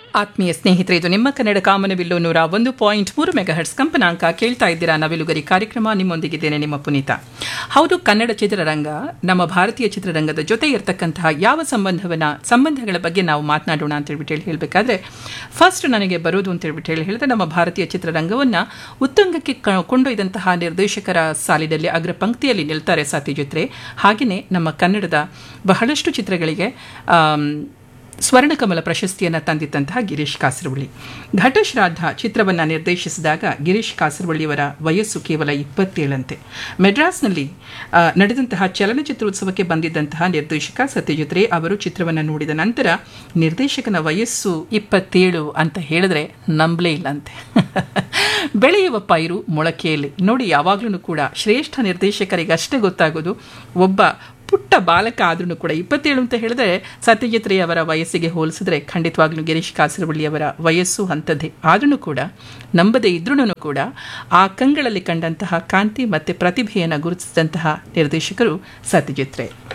ಆತ್ಮೀಯ ಸ್ನೇಹಿತರೆ ಇದು ನಿಮ್ಮ ಕನ್ನಡ ಕಾಮನಬಿಲ್ಲು ನೂರ ಒಂದು ಪಾಯಿಂಟ್ ಮೂರು ಮೆಗಾಹರ್ಟ್ಸ್ ಕಂಪನಾಂಕ ಕೇಳ್ತಾ ಇದ್ದೀರಾ ನವಿಲುಗರಿ ಕಾರ್ಯಕ್ರಮ ನಿಮ್ಮೊಂದಿಗಿದ್ದೇನೆ ನಿಮ್ಮ ಪುನೀತ ಹೌದು ಕನ್ನಡ ಚಿತ್ರರಂಗ ನಮ್ಮ ಭಾರತೀಯ ಚಿತ್ರರಂಗದ ಜೊತೆ ಇರತಕ್ಕಂತಹ ಯಾವ ಸಂಬಂಧವನ್ನ ಸಂಬಂಧಗಳ ಬಗ್ಗೆ ನಾವು ಮಾತನಾಡೋಣ ಅಂತ ಹೇಳ್ಬಿಟ್ಟು ಹೇಳಿ ಹೇಳಬೇಕಾದ್ರೆ ಫಸ್ಟ್ ನನಗೆ ಬರೋದು ಅಂತ ಹೇಳ್ಬಿಟ್ಟು ಹೇಳಿ ಹೇಳಿದ್ರೆ ನಮ್ಮ ಭಾರತೀಯ ಚಿತ್ರರಂಗವನ್ನ ಉತ್ತುಂಗಕ್ಕೆ ಕ- ಕೊಂಡೊಯ್ದಂತಹ ನಿರ್ದೇಶಕರ ಸಾಲಿನಲ್ಲಿ ಅಗ್ರ ಪಂಕ್ತಿಯಲ್ಲಿ ನಿಲ್ತಾರೆ ಸತ್ಯಜಿತ್ರೆ ಹಾಗೆಯೇ ನಮ್ಮ ಕನ್ನಡದ ಬಹಳಷ್ಟು ಚಿತ್ರಗಳಿಗೆ ಆಮ್, ಸ್ವರ್ಣಕಮಲ ಪ್ರಶಸ್ತಿಯನ್ನು ತಂದಿದ್ದಂತಹ ಗಿರೀಶ್ ಕಾಸರವಳ್ಳಿ ಘಟಶ್ರಾದ್ದ ಚಿತ್ರವನ್ನು ನಿರ್ದೇಶಿಸಿದಾಗ ಗಿರೀಶ್ ಕಾಸರವಳ್ಳಿಯವರ ವಯಸ್ಸು ಕೇವಲ ಇಪ್ಪತ್ತೇಳಂತೆ ಮೆಡ್ರಾಸ್ನಲ್ಲಿ ಆ, ನಡೆದಂತಹ ಚಲನಚಿತ್ರೋತ್ಸವಕ್ಕೆ ಬಂದಿದ್ದಂತಹ ನಿರ್ದೇಶಕ ಸತ್ಯಜಿತ್ ರೇ ಅವರು ಚಿತ್ರವನ್ನು ನೋಡಿದ ನಂತರ ನಿರ್ದೇಶಕನ ವಯಸ್ಸು ಇಪ್ಪತ್ತೇಳು ಅಂತ ಹೇಳಿದ್ರೆ ನಂಬಲೇ ಇಲ್ಲಂತೆ ಬೆಳೆಯುವ ಪೈರು ಮೊಳಕೆಯಲ್ಲಿ ನೋಡಿ ಯಾವಾಗಲೂ ಕೂಡ ಶ್ರೇಷ್ಠ ನಿರ್ದೇಶಕರಿಗೆ ಅಷ್ಟೇ ಗೊತ್ತಾಗೋದು ಒಬ್ಬ ಪುಟ್ಟ ಬಾಲಕ ಆದ್ರೂ ಕೂಡ ಇಪ್ಪತ್ತೇಳು ಅಂತ ಹೇಳಿದ್ರೆ ಸತ್ಯಜಿತ್ ರೇ ಅವರ ವಯಸ್ಸಿಗೆ ಹೋಲಿಸಿದ್ರೆ ಖಂಡಿತವಾಗ್ಲೂ ಗಿರೀಶ್ ಕಾಸರವಳ್ಳಿ ಅವರ ವಯಸ್ಸು ಅಂಥದ್ದೇ ಆದ್ರೂ ಕೂಡ ನಂಬದೇ ಇದ್ರೂ ಕೂಡ ಆ ಕಂಗಳಲ್ಲಿ ಕಂಡಂತಹ ಕಾಂತಿ ಮತ್ತು ಪ್ರತಿಭೆಯನ್ನು ಗುರುತಿಸಿದಂತಹ ನಿರ್ದೇಶಕರು ಸತ್ಯಜಿತ್ ರೇ